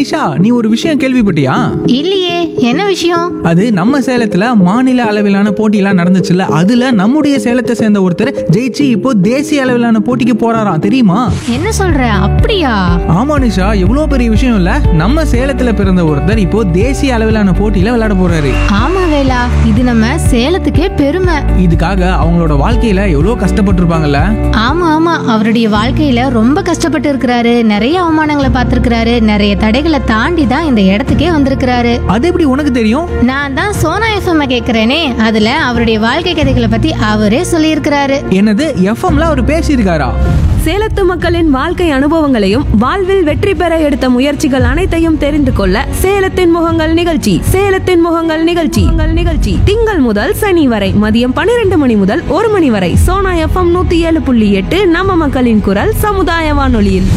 நிஷா நீ ஒரு விஷயம் கேள்விப்பட்டியா இல்லையே என்ன விஷயம் அது நம்ம சேலத்துல மாநில அளவிலான போட்டியெல்லாம் நடந்துச்சுல்ல அதுல நம்முடைய சேலத்தை சேர்ந்த ஒருத்தர் ஜெயிச்சு இப்போ தேசிய அளவிலான போட்டிக்கு போறாராம் தெரியுமா என்ன சொல்ற அப்படியா ஆமா நிஷா எவ்வளவு பெரிய விஷயம் இல்ல நம்ம சேலத்துல பிறந்த ஒருத்தர் இப்போ தேசிய அளவிலான போட்டியில விளையாட போறாரு ஆமா வேலா இது நம்ம சேலத்துக்கே பெருமை இதுக்காக அவங்களோட வாழ்க்கையில எவ்வளவு கஷ்டப்பட்டிருப்பாங்கல்ல ஆமா ஆமா அவருடைய வாழ்க்கையில ரொம்ப கஷ்டப்பட்டு இருக்கிறாரு நிறைய அவமானங்களை பார்த்திருக்கிறாரு நிறைய தடைகளை தாண்டி தான் இந்த இடத்துக்கே வந்திருக்கிறாரு அது எப்படி உனக்கு தெரியும் நான் தான் சோனா எஃப்எம் கேக்குறேனே அதுல அவருடைய வாழ்க்கை கதைகளை பத்தி அவரே சொல்லியிருக்கிறாரு என்னது எஃப்எம்ல அவர் பேசியிருக்காரா சேலத்து மக்களின் வாழ்க்கை அனுபவங்களையும் வாழ்வில் வெற்றி பெற எடுத்த முயற்சிகள் அனைத்தையும் தெரிந்து கொள்ள சேலத்தின் முகங்கள் நிகழ்ச்சி சேலத்தின் முகங்கள் நிகழ்ச்சி உங்கள் நிகழ்ச்சி திங்கள் முதல் சனி வரை மதியம் பன்னிரண்டு மணி முதல் ஒரு மணி வரை சோனா எஃப்எம் நூத்தி ஏழு புள்ளி எட்டு நம்ம மக்களின் குரல் சமுதாய வானொலியில்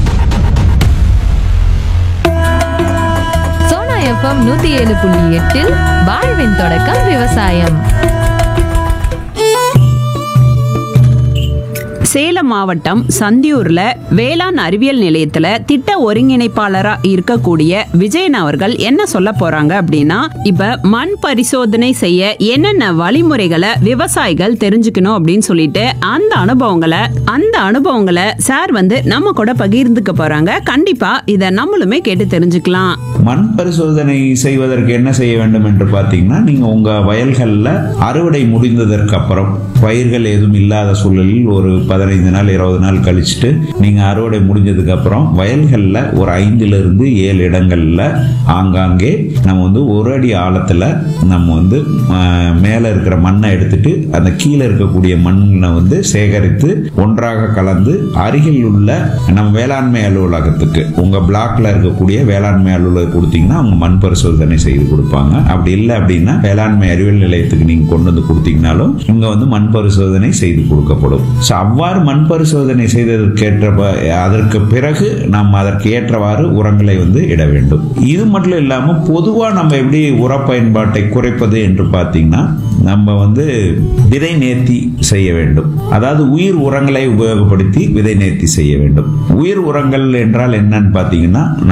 சோனா எஃப்எம் நூத்தி ஏழு புள்ளி எட்டில் வாழ்வின் தொடக்கம் விவசாயம் சேலம் மாவட்டம் சந்தியூர்ல வேளாண் அறிவியல் நிலையத்துல திட்ட ஒருங்கிணைப்பாளரா இருக்கக்கூடிய விஜயன் அவர்கள் என்ன சொல்ல போறாங்க அப்படின்னா இப்ப மண் பரிசோதனை செய்ய என்னென்ன வழிமுறைகளை விவசாயிகள் தெரிஞ்சுக்கணும் அப்படின்னு சொல்லிட்டு அந்த அனுபவங்களை அந்த அனுபவங்களை சார் வந்து நம்ம கூட பகிர்ந்துக்க போறாங்க கண்டிப்பா இத நம்மளுமே கேட்டு தெரிஞ்சுக்கலாம் மண் பரிசோதனை செய்வதற்கு என்ன செய்ய வேண்டும் என்று பார்த்தீங்கன்னா நீங்க உங்க வயல்களில் அறுவடை முடிந்ததற்கு அப்புறம் பயிர்கள் எதுவும் இல்லாத சூழலில் ஒரு பதினைந்து நாள் இருபது நாள் கழிச்சுட்டு நீங்க அறுவடை முடிஞ்சதுக்கு அப்புறம் வயல்களில் ஒரு ஐந்துல இருந்து ஏழு இடங்கள்ல ஆங்காங்கே நம்ம வந்து ஒரு அடி ஆழத்துல நம்ம வந்து ஆஹ், மேல இருக்கிற மண்ணை எடுத்துட்டு அந்த கீழே இருக்கக்கூடிய மண்ணை வந்து சேகரித்து ஒன்றாக கலந்து அருகில் உள்ள நம்ம வேளாண்மை அலுவலகத்துக்கு உங்க பிளாக்ல இருக்கக்கூடிய வேளாண்மை அலுவலகம் கொடுத்தீங்கன்னா அவங்க மண் பரிசோதனை செய்து கொடுப்பாங்க அப்படி இல்லை அப்படின்னா வேளாண்மை அறிவியல் நிலையத்துக்கு நீங்க கொண்டு வந்து கொடுத்தீங்கனாலும் இங்க வந்து மண் பரிசோதனை செய்து கொடுக்கப்படும் ஸோ அவ்வாறு மண் பரிசோதனை செய்ததற்கேற்ற ப- அதற்கு பிறகு நாம் அதற்கு ஏற்றவாறு உரங்களை வந்து இட வேண்டும் இது மட்டும் இல்லாம பொதுவா நம்ம எப்படி உர பயன்பாட்டை குறைப்பது என்று பார்த்தீங்கன்னா நம்ம வந்து விதை நேர்த்தி செய்ய வேண்டும் அதாவது உயிர் உரங்களை உபயோகப்படுத்தி விதை நேர்த்தி செய்ய வேண்டும் உயிர் உரங்கள் என்றால் என்னன்னு பார்த்தீங்கன்னா